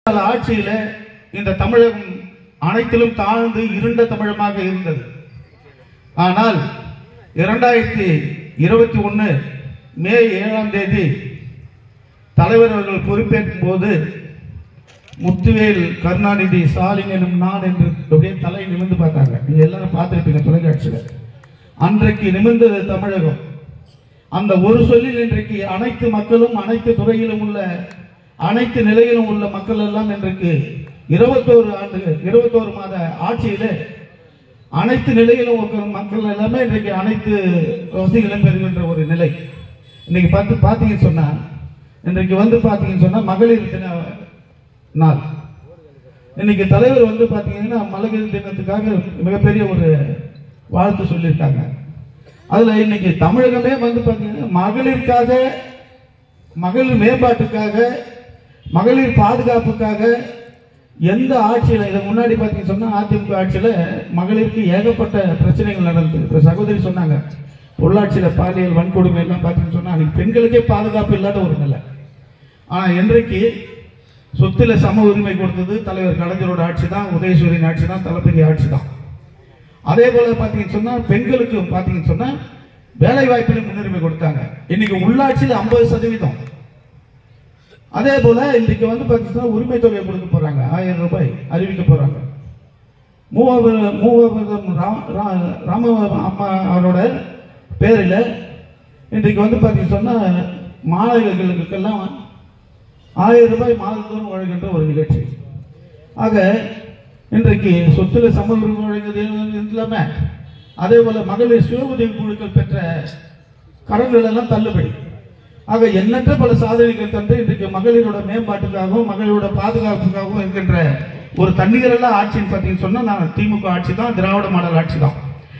கால ஆட்சியில இந்த தமிழகம் அனைத்திலும் தாழ்ந்து இருண்ட தமிழமாக இருந்தது ஆனால் இரண்டாயிரத்தி இருபத்தி ஒன்று மே ஏழாம் தேதி தலைவர் அவர்கள் பொறுப்பேற்கும் போது முத்துவேல் கருணாநிதி ஸ்டாலின் எனும் நான் என்று அப்படியே தலை நிமிர்ந்து பார்த்தாங்க நீங்க எல்லாரும் பார்த்திருப்பீங்க தொலைக்காட்சியில அன்றைக்கு நிமிர்ந்தது தமிழகம் அந்த ஒரு சொல்லில் இன்றைக்கு அனைத்து மக்களும் அனைத்து துறையிலும் உள்ள அனைத்து நிலையிலும் உள்ள மக்கள் எல்லாம் இன்றைக்கு இருபத்தோரு ஆண்டு இருபத்தோரு மாத ஆட்சியிலே அனைத்து நிலையிலும் இருக்கிற மக்கள் எல்லாமே இன்றைக்கு அனைத்து வசதிகளும் பெறுகின்ற ஒரு நிலை இன்னைக்கு பார்த்து பார்த்தீங்கன்னு சொன்னா இன்றைக்கு வந்து பார்த்தீங்கன்னு சொன்னா மகளிர் தின நாள் இன்னைக்கு தலைவர் வந்து பார்த்தீங்கன்னா மகளிர் தினத்துக்காக மிகப்பெரிய ஒரு வாழ்த்து சொல்லியிருக்காங்க அதுல இன்னைக்கு தமிழகமே வந்து பார்த்தீங்கன்னா மகளிருக்காக மகளிர் மேம்பாட்டுக்காக மகளிர் பாதுகாப்புக்காக எந்த ஆட்சியில இதுக்கு முன்னாடி பார்த்தீங்க சொன்னா அதிமுக ஆட்சியில மகளிருக்கு ஏகப்பட்ட பிரச்சனைகள் நடந்தது இப்ப சகோதரி சொன்னாங்க பொள்ளாச்சியில பாலியல் வன்கொடுமை எல்லாம் பார்த்தீங்கன்னு சொன்னா அன்னைக்கு பெண்களுக்கே பாதுகாப்பு இல்லாத ஒரு நிலை ஆனா இன்றைக்கு சொத்துல சம உரிமை கொடுத்தது தலைவர் கலைஞரோட ஆட்சி தான் உதயசூரியன் ஆட்சி தான் தளபதி ஆட்சி தான் அதே போல பாத்தீங்கன்னு சொன்னா பெண்களுக்கு பாத்தீங்கன்னு சொன்னா வேலை வாய்ப்பிலும் முன்னுரிமை கொடுத்தாங்க இன்னைக்கு உள்ளாட்சியில் ஐம்பது சதவீதம் அதே போல இன்றைக்கு வந்து பாத்தீங்கன்னா உரிமை தொகை கொடுக்க போறாங்க ஆயிரம் ரூபாய் அறிவிக்க போறாங்க மூவாவது மூவாவதம் ரா- ரா- ராம அம்மா அவரோட பேரில் இன்றைக்கு வந்து பார்த்தீங்கன்னு சொன்னா மாணவர்களுக்கெல்லாம் ஆயிரம் ரூபாய் மாதந்தோறும் வழங்குகின்ற ஒரு நிகழ்ச்சி ஆக இன்றைக்கு சொத்துல சம உரிமை வழங்குவது இல்லாம அதே போல மகளிர் சுய உதவி குழுக்கள் பெற்ற கடன்கள் எல்லாம் தள்ளுபடி ஆக எண்ணற்ற பல சாதனைகள் தந்து இன்றைக்கு மகளிரோட மேம்பாட்டுக்காகவும் மகளிரோட பாதுகாப்புக்காகவும் இருக்கின்ற ஒரு தண்ணீரெல்லாம் ஆட்சின்னு பார்த்தீங்கன்னு சொன்னா நான் திமுக ஆட்சி தான் திராவிட மாடல் ஆட்சி தான்